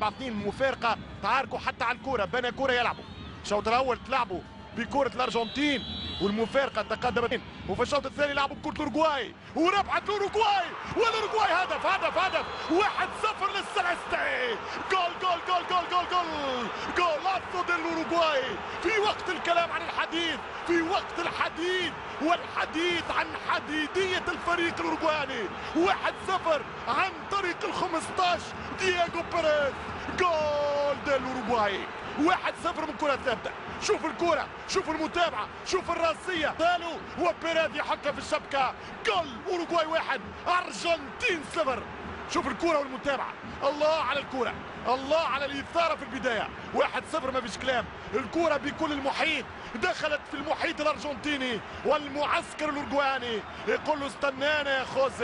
اثنين مفارقه تعاركوا حتى على الكره بين كره يلعبوا الشوط الاول تلعبوا بكره الارجنتين والمفارقه تقدمت وفي الشوط الثاني لعبوا بكره الاوروغواي وربحت الاوروغواي والاوروغواي هدف هدف هدف 1-0 للسلستي جول جول جول جول جول جول جولاتو ديلاوروغواي في وقت الكلام عن الحديث في وقت الحديث والحديث عن حديدية الفريق الأوروغواني 1-0 عن طريق ال 15 دييغو بيريز جول ديلاوروغواي 1-0 من كرة ثابتة شوف الكرة شوف المتابعة شوف الراسية تالو وبيريز يحطها في الشبكة جول أوروغواي واحد أرجنتين صفر شوف الكرة والمتابعة الله على الكرة الله على الإثارة في البداية واحد صفر ما فيش كلام الكرة بكل المحيط دخلت في المحيط الأرجنتيني والمعسكر الأورجواني يقول له استنانا يا خوزي